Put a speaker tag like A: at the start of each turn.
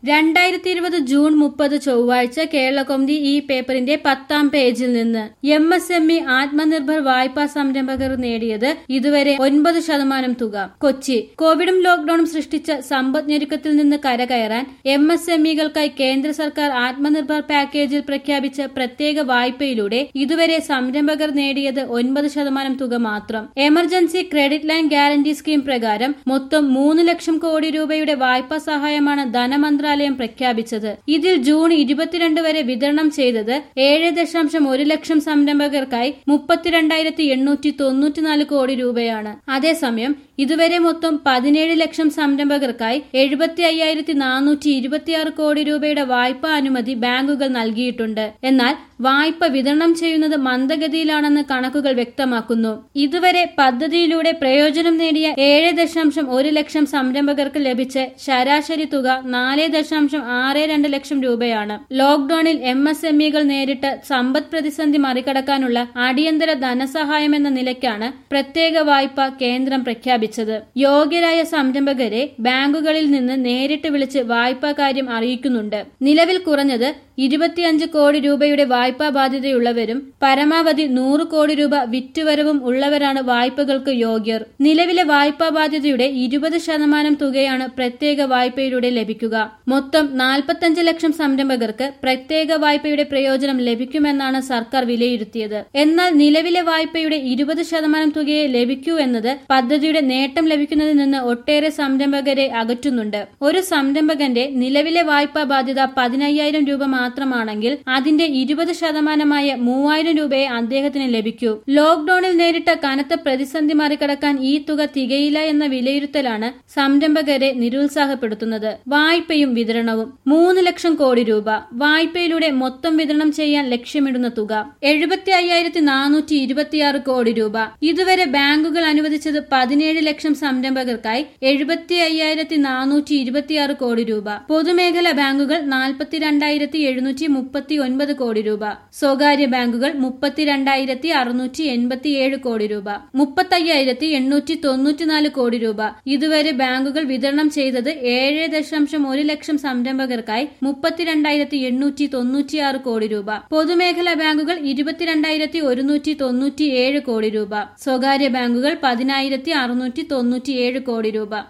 A: രണ്ടായിരത്തി ഇരുപത് ജൂൺ മുപ്പത് ചൊവ്വാഴ്ച കേരളകൗമുദി ഈ പേപ്പറിന്റെ പത്താം പേജിൽ നിന്ന് M S M E Atmanirbhar വായ്പാ സംരംഭകർ നേടിയത് ഇതുവരെ ഒൻപത് ശതമാനം തുക കൊച്ചി കോവിഡും ലോക്ഡൌണും സൃഷ്ടിച്ച സമ്പദ് ഞെരുക്കത്തിൽ നിന്ന് കരകയറാൻ എം എസ് എം ഇകൾക്കായി കേന്ദ്ര സർക്കാർ ആത്മനിർഭർ പാക്കേജിൽ പ്രഖ്യാപിച്ച പ്രത്യേക വായ്പയിലൂടെ ഇതുവരെ സംരംഭകർ നേടിയത് ഒൻപത് ശതമാനം തുക മാത്രം emergency credit line guarantee scheme പ്രകാരം മൊത്തം മൂന്ന് ലക്ഷം കോടി രൂപയുടെ വായ്പാ സഹായമാണ് ധനമന്ത്രാലയം പ്രഖ്യാപിച്ചത് ഇതിൽ ജൂൺ ഇരുപത്തിരണ്ട് വരെ വിതരണം ചെയ്തത് ഏഴ് ദശാംശം ഒരു ലക്ഷം സംരംഭകർക്കായി മുപ്പത്തിരണ്ടായിരത്തി എണ്ണൂറ്റി തൊണ്ണൂറ്റിനാല് കോടി രൂപയാണ് അതേസമയം ഇതുവരെ മൊത്തം പതിനേഴ് ലക്ഷം സംരംഭകർക്കായി എഴുപത്തി അയ്യായിരത്തി നാനൂറ്റി ഇരുപത്തിയാറ് കോടി രൂപയുടെ വായ്പാ അനുമതി ബാങ്കുകൾ നൽകിയിട്ടുണ്ട് എന്നാൽ വായ്പ വിതരണം ചെയ്യുന്നത് മന്ദഗതിയിലാണെന്ന് കണക്കുകൾ വ്യക്തമാക്കുന്നു ഇതുവരെ പദ്ധതിയിലൂടെ പ്രയോജനം നേടിയ ഏഴ് ദശാംശം ഒരു ലക്ഷം സംരംഭകർക്ക് ലഭിച്ച ശരാശരി തുക നാല് ദശാംശം ആറ് രണ്ട് ലക്ഷം രൂപയാണ് ലോക്ഡൌണിൽ എം എസ് എം ഇകൾ നേരിട്ട സമ്പദ് പ്രതിസന്ധി മറികടക്കാനുള്ള അടിയന്തര ധനസഹായം എന്ന നിലയ്ക്കാണ് പ്രത്യേക വായ്പ കേന്ദ്രം പ്രഖ്യാപിച്ചത് യോഗ്യരായ സംരംഭകരെ ബാങ്കുകളിൽ നിന്ന് നേരിട്ട് വിളിച്ച് വായ്പാ കാര്യം അറിയിക്കുന്നുണ്ട് നിലവിൽ കുറഞ്ഞത് ഇരുപത്തിയഞ്ച് കോടി രൂപയുടെ വായ്പാ ബാധ്യതയുള്ളവരും പരമാവധി നൂറ് കോടി രൂപ വിറ്റുവരവും ഉള്ളവരാണ് വായ്പകൾക്ക് യോഗ്യർ നിലവിലെ വായ്പാ ബാധ്യതയുടെ ഇരുപത് ശതമാനം തുകയാണ് പ്രത്യേക വായ്പയിലൂടെ ലഭിക്കുക മൊത്തം നാൽപ്പത്തഞ്ച് ലക്ഷം സംരംഭകർക്ക് പ്രത്യേക വായ്പയുടെ പ്രയോജനം ലഭിക്കുമെന്നാണ് സർക്കാർ വിലയിരുത്തിയത് എന്നാൽ നിലവിലെ വായ്പയുടെ ഇരുപത് ശതമാനം തുകയെ ലഭിക്കൂ എന്നത് പദ്ധതിയുടെ നേട്ടം ലഭിക്കുന്നതിൽ നിന്ന് ഒട്ടേറെ സംരംഭകരെ അകറ്റുന്നുണ്ട് ഒരു സംരംഭകന്റെ നിലവിലെ വായ്പാ ബാധ്യത പതിനയ്യായിരം രൂപ മാത്രമാണെങ്കിൽ അതിന്റെ ഇരുപത് ശതമാനമായ മൂവായിരം രൂപയെ അദ്ദേഹത്തിന് ലഭിക്കൂ ലോക്ഡൌണിൽ നേരിട്ട കനത്ത പ്രതിസന്ധി മറികടക്കാൻ ഈ തുക തികയില്ല എന്ന വിലയിരുത്തലാണ് സംരംഭകരെ നിരുത്സാഹപ്പെടുത്തുന്നത് വായ്പയും വിതരണവും മൂന്ന് ലക്ഷം കോടി രൂപ വായ്പയിലൂടെ മൊത്തം വിതരണം ചെയ്യാൻ ലക്ഷ്യമിടുന്ന തുക എഴുപത്തി അയ്യായിരത്തി നാനൂറ്റി ഇരുപത്തിയാറ് കോടി രൂപ ഇതുവരെ ബാങ്കുകൾ അനുവദിച്ചത് പതിനേഴ് ലക്ഷം സംരംഭകർക്കായി എഴുപത്തി അയ്യായിരത്തി നാനൂറ്റി ഇരുപത്തിയാറ് കോടി രൂപ പൊതുമേഖലാ ബാങ്കുകൾ നാൽപ്പത്തിരണ്ടായിരത്തി എഴുന്നൂറ്റി മുപ്പത്തി ഒൻപത് കോടി രൂപ സ്വകാര്യ ബാങ്കുകൾ മുപ്പത്തിരണ്ടായിരത്തി അറുന്നൂറ്റി എൺപത്തിയേഴ് കോടി രൂപ മുപ്പത്തയ്യായിരത്തി എണ്ണൂറ്റി തൊണ്ണൂറ്റിനാല് കോടി രൂപ ഇതുവരെ ബാങ്കുകൾ വിതരണം ചെയ്തത് ഏഴ് ദശാംശം ഒരു ലക്ഷം സംരംഭകർക്കായി മുപ്പത്തിരണ്ടായിരത്തി എണ്ണൂറ്റി തൊണ്ണൂറ്റിയാറ് കോടി രൂപ പൊതുമേഖലാ ബാങ്കുകൾ ഇരുപത്തിരണ്ടായിരത്തി ഒരുന്നൂറ്റി തൊണ്ണൂറ്റിയേഴ് കോടി രൂപ സ്വകാര്യ ബാങ്കുകൾ പതിനായിരത്തി അറുന്നൂറ്റി തൊണ്ണൂറ്റിയേഴ് കോടി രൂപ